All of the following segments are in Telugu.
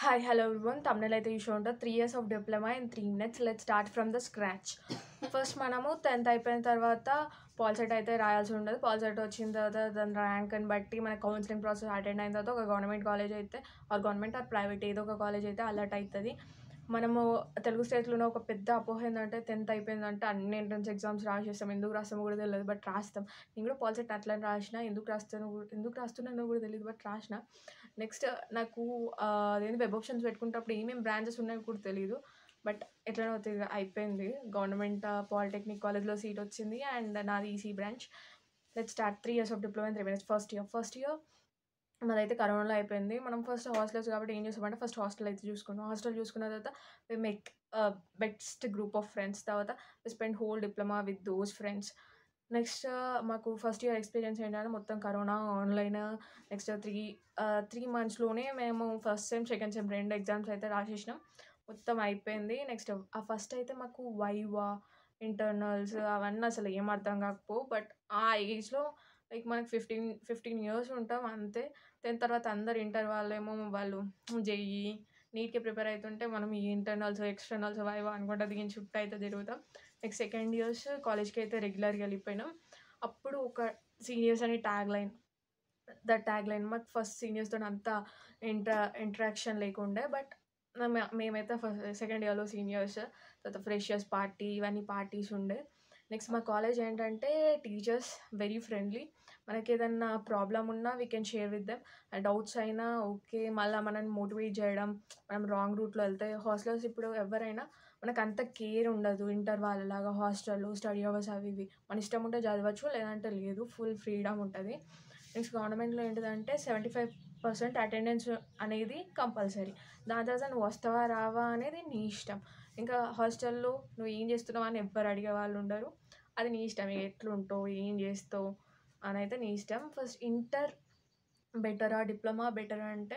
Hi, hello everyone. thumbnail అయితే చూసి ఉంటారు three years of diploma in three minutes let start from the scratch first మనము టెన్త్ అయిపోయిన తర్వాత పాల్సెట్ అయితే రాయాల్సి ఉండదు పాల్సెట్ వచ్చిన తర్వాత దాని ర్యాంక్ని బట్టి మన కౌన్సిలింగ్ ప్రాసెస్ అటెండ్ అయిన తర్వాత ఒక గవర్నమెంట్ కాలేజ్ అయితే ఆర్ గవర్నమెంట్ ఆర్ ప్రైవేట్ ఏదో ఒక కాలేజ్ అయితే అలర్ట్ అవుతుంది మనము తెలుగు స్టేట్లోనే ఒక పెద్ద అపోహ ఏంటంటే టెన్త్ అయిపోయిందంటే అన్ని ఎంట్రన్స్ ఎగ్జామ్స్ రాసేస్తాం ఎందుకు రాస్తామో కూడా తెలియదు బట్ రాస్తాం నేను కూడా పాల్సెట్ అట్లా రాసిన ఎందుకు రాస్తాను కూడా- ఎందుకు రాస్తున్నానో కూడా తెలియదు బట్ రాసిన నెక్స్ట్ నాకు ఆ, అదేంటి వెబ్ ఆప్షన్స్ పెట్టుకున్నప్పుడు ఏమేమి బ్రాంచెస్ ఉన్నాయో కూడా తెలియదు బట్ ఎట్లనో తిరిగి అయిపోయింది గవర్నమెంట్ పాలిటెక్నిక్ కాలేజ్లో సీట్ వచ్చింది అండ్ నాది EC branch let start three years of diploma three minutes first year first year మాదైతే కరోనాలో అయిపోయింది మనం ఫస్ట్ హాస్టల్స్ కాబట్టి ఏం చేస్తామంటే ఫస్ట్ హాస్టల్ అయితే చూసుకున్నాం హాస్టల్ చూసుకున్న తర్వాత we make best group of friends తర్వాత we spend whole diploma with those friends next మాకు ఫస్ట్ ఇయర్ ఎక్స్పీరియన్స్ ఏంటంటే మొత్తం corona online next three three మంత్స్లోనే మేము ఫస్ట్ సెమ్ సెకండ్ సెమ్ రెండు ఎగ్జామ్స్ అయితే రాసేసినాం మొత్తం అయిపోయింది నెక్స్ట్ ఆ ఫస్ట్ అయితే మాకు వైవా ఇంటర్నల్స్ అవన్నీ అసలు ఏం అర్థం కాకపోవు బట్ ఆ ఏజ్లో లైక్ మనకి ఫిఫ్టీన్ ఫిఫ్టీన్ ఇయర్స్ ఉంటాం అంతే టెన్త్ తర్వాత అందరు ఇంటర్ వాళ్ళేమో వాళ్ళు జేఈ నీట్కి ప్రిపేర్ అవుతుంటే మనం ఈ ఇంటర్నల్స్ ఎక్స్టర్నల్స్ వైవా అనుకుంటా దీని చుట్టూ అయితే తిరుగుతాం నెక్స్ట్ సెకండ్ ఇయర్స్ కాలేజ్కి అయితే రెగ్యులర్గా వెళ్ళిపోయినాం అప్పుడు ఒక సీనియర్స్ అని tag line the tag line మాకు ఫస్ట్ సీనియర్స్తో అంత ఇంటర్ ఇంటరాక్షన్ లేకుండే బట్ మేమైతే ఫస్ట్ సెకండ్ ఇయర్లో సీనియర్స్ తర్వాత ఫ్రెషర్స్ పార్టీ ఇవన్నీ పార్టీస్ ఉండే నెక్స్ట్ మా కాలేజ్ ఏంటంటే టీచర్స్ వెరీ ఫ్రెండ్లీ మనకి ఏదన్నా ప్రాబ్లం ఉన్నా we can share with them doubts అయినా ఓకే మళ్ళీ మనల్ని మోటివేట్ చేయడం మనం రాంగ్ రూట్లో వెళ్తే హాస్టల్స్ ఇప్పుడు ఎవరైనా మనకు అంత కేర్ ఉండదు ఇంటర్ వాళ్ళలాగా హాస్టల్లో స్టడీ అవర్స్ అవి ఇవి మన ఇష్టం ఉంటే చదవచ్చు లేదంటే లేదు ఫుల్ ఫ్రీడమ్ ఉంటుంది నెక్స్ట్ గవర్నమెంట్లో ఏంటిదంటే సెవెంటీ ఫైవ్ పర్సెంట్ అటెండెన్స్ అనేది కంపల్సరీ దాని తర్వాత నువ్వు వస్తావా రావా అనేది నీ ఇష్టం ఇంకా హాస్టల్లో నువ్వు ఏం చేస్తున్నావు అని ఎవ్వరు అడిగే వాళ్ళు ఉండరు అది నీ ఇష్టం ఇక ఎట్లుంటావు ఏం చేస్తావు అని అయితే నీ ఇష్టం ఫస్ట్ ఇంటర్ బెటరా డిప్లొమా బెటర్ అంటే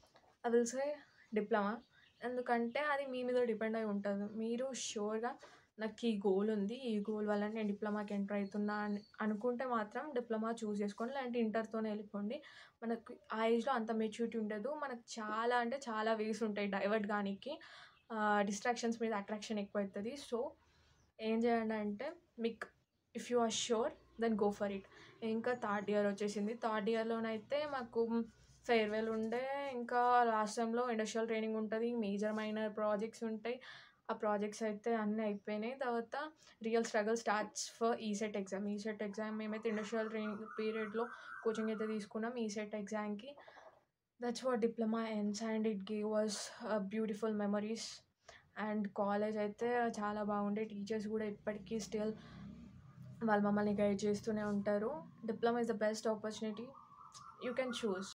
ఐ విల్ సే డిప్లొమా ఎందుకంటే అది మీ మీద డిపెండ్ అయి ఉంటుంది మీరు షూర్గా నాకు ఈ గోల్ ఉంది ఈ గోల్ వల్ల నేను డిప్లొమాకి ఎంటర్ అవుతున్నా అని అనుకుంటే మాత్రం డిప్లొమా చూస్ చేసుకోండి లేదంటే ఇంటర్తోనే వెళ్ళిపోండి మనకు ఆ ఏజ్లో అంత మెచ్యూరిటీ ఉండదు మనకు చాలా అంటే చాలా వేస్ ఉంటాయి డైవర్ట్ కానీకి డిస్ట్రాక్షన్స్ మీద అట్రాక్షన్ ఎక్కువ అవుతుంది సో ఏం చేయండి అంటే మీకు if you are sure then go for it ఇంకా థర్డ్ ఇయర్ వచ్చేసింది థర్డ్ ఇయర్లోనైతే మాకు ఫేర్వెల్ ఉండే ఇంకా లాస్ట్ టైంలో ఇండస్ట్రియల్ ట్రైనింగ్ ఉంటుంది మేజర్ మైనర్ ప్రాజెక్ట్స్ ఉంటాయి ఆ ప్రాజెక్ట్స్ అయితే అన్నీ అయిపోయినాయి తర్వాత real struggle starts for ECET exam ECET exam మేమైతే ఇండస్ట్రియల్ ట్రైనింగ్ పీరియడ్లో కోచింగ్ అయితే తీసుకున్నాం ఈసెట్ ఎగ్జామ్కి that's what diploma ఎన్స్ and it gave was beautiful memories and college అయితే చాలా బాగుండే టీచర్స్ కూడా ఇప్పటికీ స్టిల్ వాళ్ళు మమ్మల్ని గైడ్ చేస్తూనే ఉంటారు diploma is the best opportunity you can choose